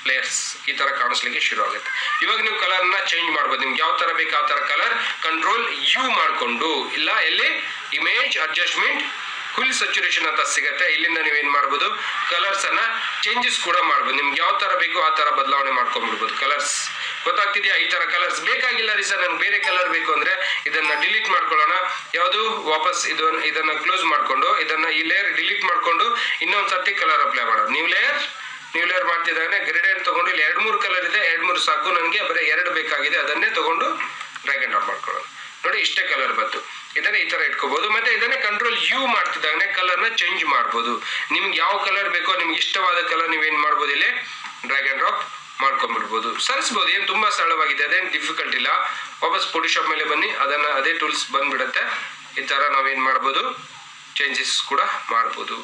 ಲೇಯರ್ಸ್ ಈ ತರ ಕಾಣಿಸ್ಲಿಕ್ಕೆ ಶುರು ಆಗುತ್ತೆ ಇವಾಗ ನೀವು ಕಲರ್ನ ಚೇಂಜ್ ಮಾಡ್ಬೋದು ನಿಮ್ಗೆ ಯಾವ ತರ ಬೇಕು ಆ ತರ ಕಲರ್ ಕಂಟ್ರೋಲ್ ಯು ಮಾಡಿಕೊಂಡು ಇಲ್ಲ ಎಲ್ಲಿ ಇಮೇಜ್ ಅಡ್ಜಸ್ಟ್ಮೆಂಟ್ ಫುಲ್ ಸಚುರೇಷನ್ ಅಂತ ಸಿಗುತ್ತೆ ಇಲ್ಲಿಂದ ನೀವೇನ್ ಮಾಡ್ಬೋದು ಕಲರ್ಸ್ ಅನ್ನ ಚೇಂಜಸ್ ಕೂಡ ಮಾಡ್ಬೋದು ನಿಮ್ಗೆ ಯಾವ ತರ ಬೇಕು ಆ ತರ ಬದಲಾವಣೆ ಮಾಡ್ಕೊಂಡ್ಬಿಡ್ಬೋದು ಕಲರ್ಸ್ ಗೊತ್ತಾಗ್ತಿದ್ಯಾ ಈ ತರ ಕಲರ್ಸ್ ಬೇಕಾಗಿಲ್ಲ ರೀ ಸರ್ ನನ್ಗೆ ಬೇರೆ ಕಲರ್ ಬೇಕು ಅಂದ್ರೆ ಇದನ್ನ ಡಿಲೀಟ್ ಮಾಡ್ಕೊಳ್ಳೋಣ ಯಾವುದು ವಾಪಸ್ ಇದು ಇದನ್ನ ಕ್ಲೋಸ್ ಮಾಡ್ಕೊಂಡು ಇದನ್ನ ಈ ಲೇಯರ್ ಡಿಲೀಟ್ ಮಾಡ್ಕೊಂಡು ಇನ್ನೊಂದ್ ಸರ್ತಿ ಕಲರ್ ಅಪ್ಲೈ ಮಾಡೋಣ ನೀವು ಲೇಯರ್ ನೀವು ಲೇಯರ್ ಮಾಡ್ತಿದ್ದಾನೆ ಗ್ರೇಡೇಟ್ ತಗೊಂಡು ಇಲ್ಲಿ ಎರಡು ಮೂರು ಕಲರ್ ಇದೆ ಎರಡು ಮೂರು ಸಾಕು ನನಗೆ ಬರೀ ಎರಡು ಬೇಕಾಗಿದೆ ಅದನ್ನೇ ತಗೊಂಡು ಡ್ರ್ಯಾಗ್ ಅಂಡ್ ಡ್ರಾಪ್ ಮಾಡ್ಕೊಳ್ಳೋಣ ನೋಡಿ ಇಷ್ಟೇ ಕಲರ್ ಬಂತು ಇದನ್ನ ಈ ತರ ಇಟ್ಕೋಬಹುದು ಮತ್ತೆ ಇದನ್ನೇ ಕಂಟ್ರೋಲ್ ಯು ಮಾಡ್ತಿದ್ದಾಗನೆ ಕಲರ್ ನ ಚೇಂಜ್ ಮಾಡ್ಬೋದು ನಿಮ್ಗೆ ಯಾವ ಕಲರ್ ಬೇಕೋ ನಿಮ್ಗೆ ಇಷ್ಟವಾದ ಕಲರ್ ನೀವೇನ್ ಮಾಡ್ಬೋದು ಇಲ್ಲಿ ಡ್ರ್ಯಾಗ್ ಅಂಡ್ ಡ್ರಾಪ್ ಮಾಡ್ಕೊಂಡ್ಬಿಡ್ಬೋದು ಸರಿಸ್ಬೋದು ಏನು ತುಂಬಾ ಸರಳವಾಗಿದೆ ಅದೇನು ಡಿಫಿಕಲ್ಟ್ ಇಲ್ಲ ವಾಪಸ್ ಫೋಟೋಶಾಪ್ ಮೇಲೆ ಬನ್ನಿ ಅದನ್ನ ಅದೇ ಟೂಲ್ಸ್ ಬಂದ್ಬಿಡುತ್ತೆ ಈ ತರ ನಾವೇನ್ ಮಾಡ್ಬೋದು ಚೇಂಜಸ್ ಕೂಡ ಮಾಡ್ಬೋದು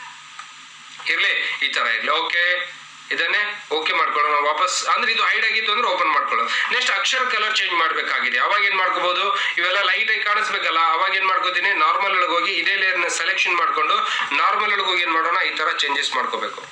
ಇರ್ಲಿ ಈ ತರ ಇರ್ಲಿ ಓಕೆ ಇದನ್ನೇ ಓಕೆ ಮಾಡ್ಕೊಳ್ಳೋಣ ವಾಪಸ್ ಅಂದ್ರೆ ಇದು ಹೈಡ್ ಆಗಿತ್ತು ಅಂದ್ರೆ ಓಪನ್ ಮಾಡ್ಕೊಳ್ಳೋಣ ನೆಕ್ಸ್ಟ್ ಅಕ್ಷರ ಕಲರ್ ಚೇಂಜ್ ಮಾಡ್ಬೇಕಾಗಿದೆ ಅವಾಗ ಏನ್ ಮಾಡ್ಕೋಬಹುದು ಇವೆಲ್ಲ ಲೈಟ್ ಆಗಿ ಕಾಣಿಸ್ಬೇಕಲ್ಲ ಅವಾಗ ಏನ್ ಮಾಡ್ಕೋತೀನಿ ನಾರ್ಮಲ್ ಒಳಗೆ ಹೋಗಿ ಇದೇ ಲೇಯರ್ ನ ಸೆಲೆಕ್ಷನ್ ಮಾಡ್ಕೊಂಡು ನಾರ್ಮಲ್ ಒಳಗೆ ಹೋಗಿ ಏನ್ ಮಾಡೋಣ ಈ ತರ ಚೇಂಜಸ್ ಮಾಡ್ಕೋಬೇಕು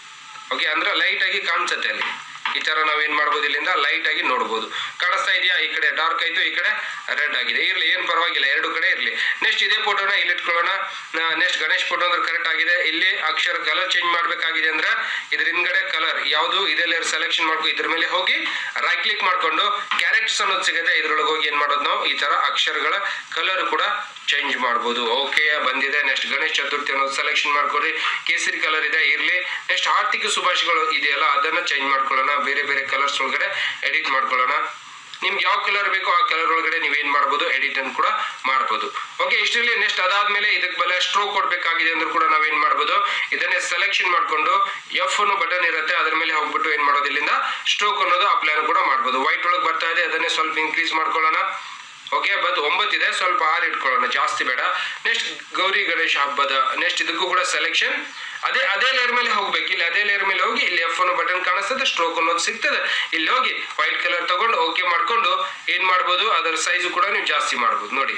ಓಕೆ ಅಂದ್ರೆ ಲೈಟ್ ಆಗಿ ಕಾಣಿಸುತ್ತೆ ಅಲ್ಲಿ ಈ ತರ ನಾವೇನ್ ಮಾಡ್ಬೋದು ಇಲ್ಲಿಂದ ಲೈಟ್ ಆಗಿ ನೋಡ್ಬೋದು ಕಾಣಿಸ್ತಾ ಇದೆಯಾ ಈ ಕಡೆ ಡಾರ್ಕ್ ಆಯ್ತು ಈ ಕಡೆ ರೆಡ್ ಆಗಿದೆ ಇರ್ಲಿ ಏನ್ ಪರವಾಗಿಲ್ಲ ಎರಡು ಕಡೆ ಇರ್ಲಿ ನೆಕ್ಸ್ಟ್ ಇದೇ ಫೋಟೋನ ಇಲ್ಲಿ ಇಟ್ಕೊಳ್ಳೋಣ ನೆಕ್ಸ್ಟ್ ಗಣೇಶ್ ಫೋಟೋ ಅಂದ್ರೆ ಕರೆಕ್ಟ್ ಆಗಿದೆ ಇಲ್ಲಿ ಅಕ್ಷರ ಕಲರ್ ಚೇಂಜ್ ಮಾಡ್ಬೇಕಾಗಿದೆ ಅಂದ್ರೆ ಇದ್ರ ಹಿಂದ್ಗಡೆ ಕಲರ್ ಯಾವುದು ಇದೇ ಲೇಯರ್ ಸೆಲೆಕ್ಷನ್ ಮಾಡ್ಕೊ ಇದ್ರ ಮೇಲೆ ಹೋಗಿ ರೈಟ್ ಕ್ಲಿಕ್ ಮಾಡ್ಕೊಂಡು ಕ್ಯಾರೆಕ್ಟರ್ಸ್ ಅನ್ನೋದು ಸಿಗುತ್ತೆ ಇದ್ರೊಳಗೆ ಹೋಗಿ ಏನ್ ಮಾಡೋದು ನಾವು ಈ ತರ ಅಕ್ಷರಗಳ ಕಲರ್ ಕೂಡ ಚೇಂಜ್ ಮಾಡ್ಬೋದು ಓಕೆ ಬಂದಿದೆ ನೆಕ್ಸ್ಟ್ ಗಣೇಶ್ ಚತುರ್ಥಿ ಅನ್ನೋದು ಸೆಲೆಕ್ಷನ್ ಮಾಡ್ಕೊಡ್ರಿ ಕೇಸರಿ ಕಲರ್ ಇದೆ ಇರ್ಲಿ ನೆಕ್ಸ್ಟ್ ಆರ್ಥಿಕ ಶುಭಾಶಯಗಳು ಇದೆಯಲ್ಲ ಅದನ್ನ ಚೇಂಜ್ ಮಾಡ್ಕೊಳ್ಳೋಣ ಬೇರೆ ಬೇರೆ ಕಲರ್ಸ್ ಒಳಗಡೆ ಎಡಿಟ್ ಮಾಡ್ಕೊಳ್ಳೋಣ ನಿಮ್ಗೆ ಯಾವ ಕಲರ್ ಬೇಕೋ ಆ ಕಲರ್ ಒಳಗಡೆ ನೀವೇನ್ ಮಾಡ್ಬೋದು ಎಡಿಟ್ ಅನ್ನು ಕೂಡ ಮಾಡ್ಬೋದು ಓಕೆ ಇಷ್ಟರಲ್ಲಿ ನೆಕ್ಸ್ಟ್ ಅದಾದ್ಮೇಲೆ ಇದಕ್ಕೆ ಬೆಲೆ ಸ್ಟ್ರೋಕ್ ಕೊಡ್ಬೇಕಾಗಿದೆ ಅಂದ್ರೂ ಕೂಡ ನಾವೇನ್ ಮಾಡ್ಬೋದು ಇದನ್ನೇ ಸೆಲೆಕ್ಷನ್ ಮಾಡ್ಕೊಂಡು ಎಫ್ ಅನ್ನೋ ಬಟನ್ ಇರುತ್ತೆ ಅದ್ರ ಮೇಲೆ ಹೋಗ್ಬಿಟ್ಟು ಏನ್ ಮಾಡೋದು ಇಲ್ಲಿಂದ ಸ್ಟ್ರೋಕ್ ಅನ್ನೋದು ಅಪ್ಲೈ ಕೂಡ ಮಾಡ್ಬೋದು ವೈಟ್ ಒಳಗೆ ಬರ್ತಾ ಇದೆ ಅದನ್ನೇ ಸ್ವಲ್ಪ ಇನ್ಕ್ರೀಸ್ ಮಾಡ್ಕೊಳ್ಳೋಣ ಓಕೆ ಬಟ್ ಒಂಬತ್ತಿದೆ ಸ್ವಲ್ಪ ಆರು ಇಟ್ಕೊಳ್ಳೋಣ ಜಾಸ್ತಿ ಬೇಡ ನೆಕ್ಸ್ಟ್ ಗೌರಿ ಗಣೇಶ ಹಬ್ಬದ ನೆಕ್ಸ್ಟ್ ಇದಕ್ಕೂ ಕೂಡ ಸೆಲೆಕ್ಷನ್ ಅದೇ ಅದೇ ಲೇಯರ್ ಮೇಲೆ ಹೋಗ್ಬೇಕು ಇಲ್ಲಿ ಅದೇ ಲೇಯರ್ ಮೇಲೆ ಹೋಗಿ ಇಲ್ಲಿ ಎಫ್ ಅನ್ನೋ ಬಟನ್ ಕಾಣಿಸ್ತದೆ ಸ್ಟ್ರೋಕ್ ಅನ್ನೋದು ಸಿಗ್ತದೆ ಇಲ್ಲಿ ಹೋಗಿ ವೈಟ್ ಕಲರ್ ತಗೊಂಡು ಓಕೆ ಮಾಡ್ಕೊಂಡು ಏನ್ ಮಾಡ್ಬೋದು ಅದರ ಸೈಜ್ ಕೂಡ ನೀವು ಜಾಸ್ತಿ ಮಾಡ್ಬೋದು ನೋಡಿ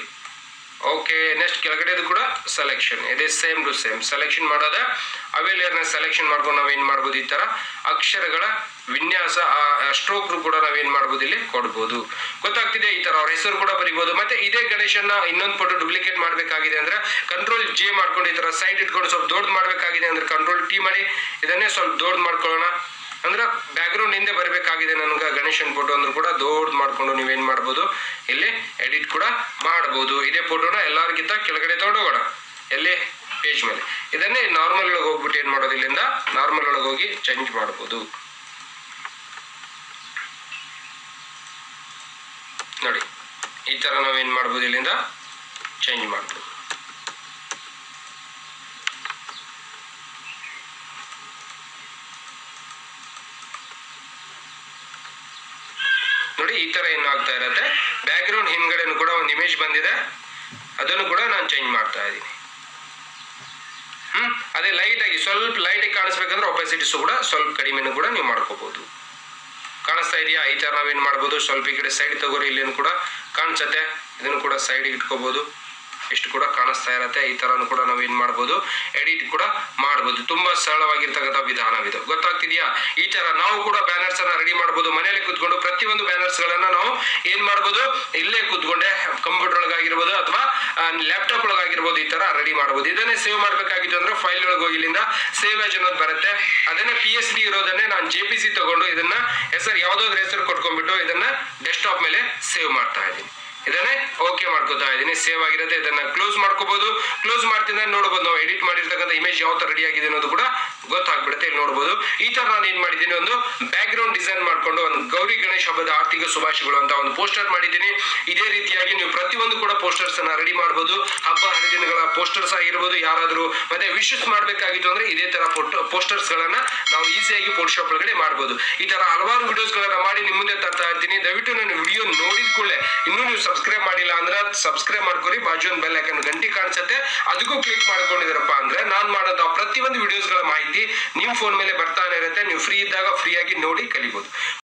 ಓಕೆ ನೆಕ್ಸ್ಟ್ ಕೆಳಗಡೆದು ಕೂಡ ಸೆಲೆಕ್ಷನ್ ಇದೆ ಸೇಮ್ ಟು ಸೇಮ್ ಸೆಲೆಕ್ಷನ್ ಮಾಡೋದ ಅವೇ ಲೇಯರ್ನ ಸೆಲೆಕ್ಷನ್ ಮಾಡ್ಕೊಂಡು ನಾವೇನ್ ಮಾಡ್ಬೋದು ಈ ತರ ಅಕ್ಷರಗಳ ವಿನ್ಯಾಸ ಸ್ಟ್ರೋಕ್ ಕೂಡ ನಾವೇನ್ ಮಾಡ್ಬೋದು ಇಲ್ಲಿ ಕೊಡ್ಬೋದು ಗೊತ್ತಾಗ್ತಿದೆ ಈ ತರ ಅವ್ರ ಹೆಸರು ಕೂಡ ಬರಿಬೋದು ಮತ್ತೆ ಇದೇ ಗಣೇಶನ್ನ ಇನ್ನೊಂದು ಫೋಟೋ ಡುಪ್ಲಿಕೇಟ್ ಮಾಡ್ಬೇಕಾಗಿದೆ ಅಂದ್ರೆ ಕಂಟ್ರೋಲ್ ಜೆ ಮಾಡ್ಕೊಂಡು ಈ ತರ ಸೈಡ್ ಇಟ್ಕೊಂಡು ಸ್ವಲ್ಪ ದೊಡ್ಡ ಮಾಡ್ಬೇಕಾಗಿದೆ ಅಂದ್ರೆ ಕಂಟ್ರೋಲ್ ಟಿ ಮಾಡಿ ಇದನ್ನೇ ಸ್ವಲ್ಪ ದೊಡ್ಡ ಮಾಡ್ಕೊಳ್ಳೋಣ ಅಂದ್ರೆ ಬ್ಯಾಕ್ಗ್ರೌಂಡ್ ಹಿಂದೆ ಬರಬೇಕಾಗಿದೆ ನನಗೆ ಗಣೇಶನ್ ಫೋಟೋ ಅಂದ್ರೂ ಕೂಡ ದೊಡ್ಡ ಮಾಡ್ಕೊಂಡು ನೀವೇನ್ ಮಾಡ್ಬೋದು ಇಲ್ಲಿ ಎಡಿಟ್ ಕೂಡ ಮಾಡ್ಬೋದು ಇದೇ ಫೋಟೋನ ಎಲ್ಲರಿಗಿಂತ ಕೆಳಗಡೆ ತಗೊಂಡೋಗೋಣ ಎಲ್ಲಿ ಪೇಜ್ ಮೇಲೆ ಇದನ್ನೇ ನಾರ್ಮಲ್ ಒಳಗೆ ಹೋಗ್ಬಿಟ್ಟು ಏನ್ ಮಾಡೋದು ಇಲ್ಲಿಂದ ನಾರ್ಮಲ್ ಒಳಗೆ ಹೋಗಿ ಚೇಂಜ್ ಮಾಡ್ಬೋದು ನೋಡಿ ಈ ತರ ನಾವೇನ್ ಮಾಡ್ಬೋದು ಇಲ್ಲಿಂದ ಚೇಂಜ್ ಮಾಡ್ಬೋದು ನೋಡಿ ಈ ತರ ಏನು ಆಗ್ತಾ ಇರತ್ತೆ ಬ್ಯಾಕ್ ಗ್ರೌಂಡ್ ಹಿಂದ್ಗಡೆನು ಕೂಡ ಒಂದು ಇಮೇಜ್ ಬಂದಿದೆ ಅದನ್ನು ಕೂಡ ನಾನು ಚೇಂಜ್ ಮಾಡ್ತಾ ಇದ್ದೀನಿ ಹ್ಮ್ ಅದೇ ಲೈಟ್ ಆಗಿ ಸ್ವಲ್ಪ ಲೈಟ್ ಆಗಿ ಕಾಣಿಸ್ಬೇಕಂದ್ರೆ ಒಪಾಸಿಟಿಸ್ ಕೂಡ ಸ್ವಲ್ಪ ಕಡಿಮೆನೂ ಕೂಡ ನೀವು ಮಾಡ್ಕೋಬಹುದು ಕಾಣಿಸ್ತಾ ಇದೆಯಾ ಈ ತರ ನಾವೇನ್ ಮಾಡ್ಬೋದು ಸ್ವಲ್ಪ ಈ ಕಡೆ ಸೈಡ್ ತಗೋರಿ ಇಲ್ಲೇನು ಕೂಡ ಕಾಣಿಸುತ್ತೆ ಇದನ್ನು ಕೂಡ ಸೈಡ್ ಇಟ್ಕೋಬಹುದು ಇಷ್ಟು ಕೂಡ ಕಾಣಿಸ್ತಾ ಇರತ್ತೆ ಈ ತರನು ಕೂಡ ನಾವೇನ್ ಮಾಡ್ಬೋದು ಎಡಿಟ್ ಕೂಡ ಮಾಡ್ಬೋದು ತುಂಬಾ ಸರಳವಾಗಿರ್ತಕ್ಕಂಥ ವಿಧಾನವಿದು ಗೊತ್ತಾಗ್ತಿದ್ಯಾ ಈ ತರ ನಾವು ಕೂಡ ಬ್ಯಾನರ್ಸ್ ಅನ್ನ ರೆಡಿ ಮಾಡ್ಬೋದು ಮನೆಯಲ್ಲಿ ಕೂತ್ಕೊಂಡು ಪ್ರತಿಯೊಂದು ಬ್ಯಾನರ್ಸ್ ಗಳನ್ನ ನಾವು ಏನ್ ಮಾಡ್ಬೋದು ಇಲ್ಲೇ ಕೂತ್ಕೊಂಡೆ ಕಂಪ್ಯೂಟರ್ ಒಳಗಾಗಿರ್ಬೋದು ಅಥವಾ ಲ್ಯಾಪ್ಟಾಪ್ ಒಳಗಾಗಿರ್ಬೋದು ಈ ತರ ರೆಡಿ ಮಾಡ್ಬೋದು ಇದನ್ನೇ ಸೇವ್ ಮಾಡ್ಬೇಕಾಗಿತ್ತು ಅಂದ್ರೆ ಫೈಲ್ ಒಳಗೆ ಹೋಗಿ ಇಲ್ಲಿಂದ ಸೇವ್ ಆಜ್ ಅನ್ನೋದು ಬರುತ್ತೆ ಅದನ್ನ ಪಿ ಎಸ್ ಡಿ ಇರೋದನ್ನೇ ನಾನು ಜೆ ಪಿ ಸಿ ತಗೊಂಡು ಇದನ್ನ ಹೆಸರು ಯಾವ್ದಾದ್ರು ಹೆಸರು ಕೊಟ್ಕೊಂಡ್ಬಿಟ್ಟು ಇದನ್ನ ಡೆಸ್ಕ್ಟಾಪ್ ಮೇಲೆ ಸೇವ್ ಮಾಡ್ತಾ ಇದ್ದೀನಿ ಇದನ್ನೇ ಓಕೆ ಮಾಡ್ಕೋತಾ ಇದ್ದೀನಿ ಸೇವ್ ಆಗಿರುತ್ತೆ ಇದನ್ನ ಕ್ಲೋಸ್ ಮಾಡ್ಕೋಬಹುದು ಕ್ಲೋಸ್ ಮಾಡ್ತಿದ್ದ ನೋಡಬಹುದು ನಾವು ಎಡಿಟ್ ಮಾಡಿರ್ತಕ್ಕಂಥ ಇಮೇಜ್ ಯಾವ ತರ ರೆಡಿ ಆಗಿದೆ ಅನ್ನೋದು ಕೂಡ ಗೊತ್ತಾಗ್ಬಿಡುತ್ತೆ ಇಲ್ಲಿ ನೋಡಬಹುದು ಈ ತರ ನಾನು ಏನ್ ಮಾಡಿದ್ದೀನಿ ಒಂದು ಬ್ಯಾಕ್ ಗ್ರೌಂಡ್ ಡಿಸೈನ್ ಮಾಡ್ಕೊಂಡು ಒಂದು ಗೌರಿ ಗಣೇಶ್ ಹಬ್ಬದ ಆರ್ಥಿಕ ಶುಭಾಶಯಗಳು ಅಂತ ಒಂದು ಪೋಸ್ಟರ್ ಮಾಡಿದ್ದೀನಿ ಇದೇ ರೀತಿಯಾಗಿ ನೀವು ಪ್ರತಿಯೊಂದು ಕೂಡ ಪೋಸ್ಟರ್ಸ್ ಅನ್ನ ರೆಡಿ ಮಾಡಬಹುದು ಹಬ್ಬ ಹರಿದಿನಗಳ ಪೋಸ್ಟರ್ಸ್ ಆಗಿರ್ಬೋದು ಯಾರಾದ್ರೂ ಮತ್ತೆ ವಿಶಸ್ ಮಾಡ್ಬೇಕಾಗಿತ್ತು ಅಂದ್ರೆ ಇದೇ ತರ ಪೋಸ್ಟರ್ಸ್ ಗಳನ್ನ ನಾವು ಈಸಿಯಾಗಿ ಫೋಟೋಶಾಪ್ ಒಳಗಡೆ ಮಾಡಬಹುದು ಈ ತರ ಹಲವಾರು ವಿಡಿಯೋಸ್ ಗಳನ್ನ ಮಾಡಿ ನಿಮ್ ಮುಂದೆ ತರ್ತಾ ಇರ್ತೀನಿ ದಯವಿಟ್ಟು ನನ್ನ ವಿಡಿಯೋ ನೋಡಿದ ಕೂಡಲೇ ಇನ್ನೂ ನೀವು ಸಬ್ಸ್ಕ್ರೈಬ್ ಮಾಡಿಲ್ಲ ಅಂದ್ರೆ ಸಬ್ಸ್ಕ್ರೈಬ್ ಮಾಡ್ಕೊರಿ ಬಾಜು ಒಂದು ಬೆಲ್ ಐಕನ್ ಗಂಟೆ ಕಾಣಿಸುತ್ತೆ ಅದಕ್ಕೂ ಕ್ಲಿಕ್ ಮಾಡ್ಕೊಂಡಿದ್ದೀರಪ್ಪ ಅಂದ್ರೆ ನಾನ್ ಮಾಡೋದು ಆ ಪ್ರತಿಯೊಂದು ವಿಡಿಯೋಸ್ ಗಳ ಮಾಹಿತಿ ನಿಮ್ ಫೋನ್ ಮೇಲೆ ಬರ್ತಾನೆ ಇರುತ್ತೆ ನೀವು ಫ್ರೀ ಇದ್ದಾಗ ಫ್ರೀ ಆಗಿ ನೋಡಿ ಕಲಿಬಹುದು